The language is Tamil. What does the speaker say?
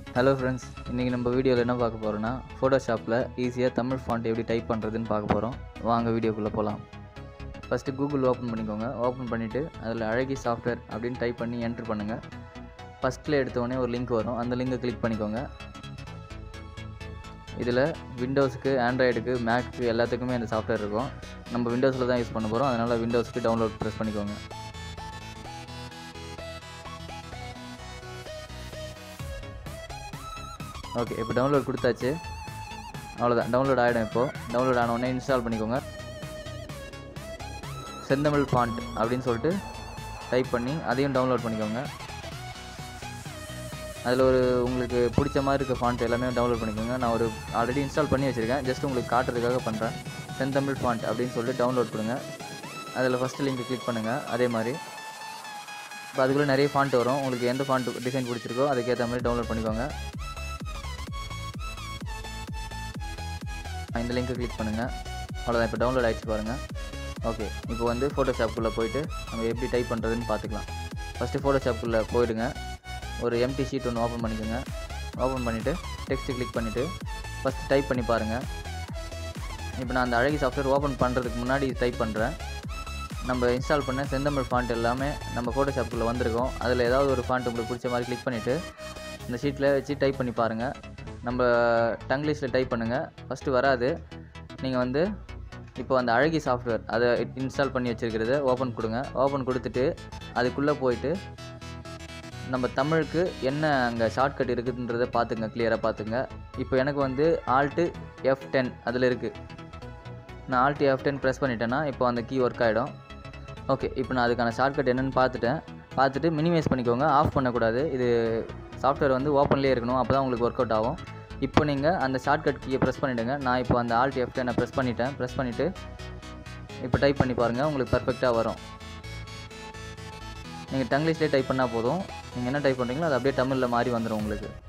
ஹலோ ஃப்ரெண்ட்ஸ் இன்றைக்கி நம்ம வீடியோவில் என்ன பார்க்க போகிறோன்னா ஃபோட்டோஷாப்பில் ஈஸியாக தமிழ் ஃபாண்ட் எப்படி டைப் பண்ணுறதுன்னு பார்க்க போகிறோம் வாங்க வீடியோக்குள்ளே போகலாம் ஃபஸ்ட்டு கூகுள் ஓப்பன் பண்ணிக்கோங்க ஓப்பன் பண்ணிவிட்டு அதில் அழகி சாஃப்ட்வேர் அப்படின்னு டைப் பண்ணி என்ட்ரு பண்ணுங்கள் ஃபஸ்ட்டில் எடுத்தோடனே ஒரு லிங்க் வரும் அந்த லிங்கை கிளிக் பண்ணிக்கோங்க இதில் விண்டோஸுக்கு ஆண்ட்ராய்டுக்கு மேக்கு எல்லாத்துக்குமே இந்த சாஃப்ட்வேர் இருக்கும் நம்ம விண்டோஸில் தான் யூஸ் பண்ண போகிறோம் அதனால் விண்டோஸ்க்கு டவுன்லோட் ப்ரெஸ் பண்ணிக்கோங்க ஓகே இப்போ டவுன்லோட் கொடுத்தாச்சு அவ்வளோதான் டவுன்லோட் ஆகிடும் இப்போது டவுன்லோட் ஆன உடனே இன்ஸ்டால் பண்ணிக்கோங்க செந்தமிழ் ஃபாண்ட் அப்படின்னு சொல்லிட்டு டைப் பண்ணி அதையும் டவுன்லோட் பண்ணிக்கோங்க அதில் ஒரு உங்களுக்கு பிடிச்ச மாதிரி இருக்க ஃபாண்ட் எல்லாமே டவுன்லோட் பண்ணிக்கோங்க நான் ஒரு ஆல்ரெடி இன்ஸ்டால் பண்ணி வச்சுருக்கேன் ஜஸ்ட் உங்களுக்கு காட்டுறதுக்காக பண்ணுறேன் செந்தமிழ் ஃபாண்ட் அப்படின்னு சொல்லிட்டு டவுன்லோட் கொடுங்க அதில் ஃபஸ்ட்டு லிங்க் கிளிக் பண்ணுங்கள் அதே மாதிரி இப்போ அதுக்குள்ளே நிறைய ஃபாண்ட் வரும் உங்களுக்கு எந்த ஃபாண்ட் டிசைன் பிடிச்சிருக்கோ அதுக்கேற்ற மாதிரி டவுன்லோட் பண்ணிக்கோங்க இந்த லிங்க்கை கிளிக் பண்ணுங்கள் அவ்வளோதான் இப்போ டவுன்லோட் ஆகிடுச்சு பாருங்கள் ஓகே இப்போ வந்து ஃபோட்டோஷாப்புக்குள்ளே போயிட்டு நம்ம எப்படி டைப் பண்ணுறதுன்னு பார்த்துக்கலாம் ஃபஸ்ட்டு ஃபோட்டோஷாப்புக்குள்ளே போயிடுங்க ஒரு எம்டி ஷீட் ஒன்று ஓப்பன் பண்ணிக்கோங்க ஓப்பன் பண்ணிவிட்டு டெக்ஸ்ட்டு கிளிக் பண்ணிவிட்டு ஃபஸ்ட்டு டைப் பண்ணி பாருங்கள் இப்போ நான் அந்த அழகி சாஃப்ட்வேர் ஓப்பன் பண்ணுறதுக்கு முன்னாடி டைப் பண்ணுறேன் நம்ம இன்ஸ்டால் பண்ண செந்தமிழ் ஃபாண்ட் எல்லாமே நம்ம ஃபோட்டோஷாப்புக்குள்ளே வந்திருக்கோம் அதில் ஏதாவது ஒரு ஃபாண்ட் உங்களுக்கு பிடிச்ச மாதிரி கிளிக் பண்ணிவிட்டு இந்த ஷீட்டில் வச்சு டைப் பண்ணி பாருங்கள் நம்ம டங்கிலீஷில் டைப் பண்ணுங்கள் ஃபஸ்ட்டு வராது நீங்கள் வந்து இப்போ அந்த அழகி சாஃப்ட்வேர் அதை இன்ஸ்டால் பண்ணி வச்சுருக்கிறத ஓப்பன் கொடுங்க ஓப்பன் கொடுத்துட்டு அதுக்குள்ளே போயிட்டு நம்ம தமிழுக்கு என்ன அங்கே ஷார்ட்கட் இருக்குதுன்றதை பார்த்துங்க கிளியராக பார்த்துங்க இப்போ எனக்கு வந்து ஆல்ட்டு எஃப் டென் அதில் இருக்குது நான் ஆல்ட்டு எஃப் டென் ப்ரெஸ் பண்ணிட்டேன்னா இப்போ அந்த கீ ஒர்க் ஆகிடும் ஓகே இப்போ நான் அதுக்கான ஷார்ட்கட் என்னென்னு பார்த்துட்டேன் பார்த்துட்டு மினிமைஸ் பண்ணிக்கோங்க ஆஃப் பண்ணக்கூடாது இது சாஃப்ட்வேர் வந்து ஓப்பன்லேயே இருக்கணும் அப்போ தான் உங்களுக்கு ஒர்க் அவுட் ஆகும் இப்போ நீங்கள் அந்த ஷார்ட்கட் கீயை ப்ரெஸ் பண்ணிவிடுங்க நான் இப்போ அந்த ஆல்ட் எஃப் டென்னை ப்ரெஸ் பண்ணிட்டேன் ப்ரெஸ் பண்ணிவிட்டு இப்போ டைப் பண்ணி பாருங்கள் உங்களுக்கு பர்ஃபெக்டாக வரும் நீங்கள் டங்கிலீஷ்லேயே டைப் பண்ணால் போதும் நீங்கள் என்ன டைப் பண்ணுறீங்களோ அது அப்படியே தமிழில் மாறி வந்துடும் உங்களுக்கு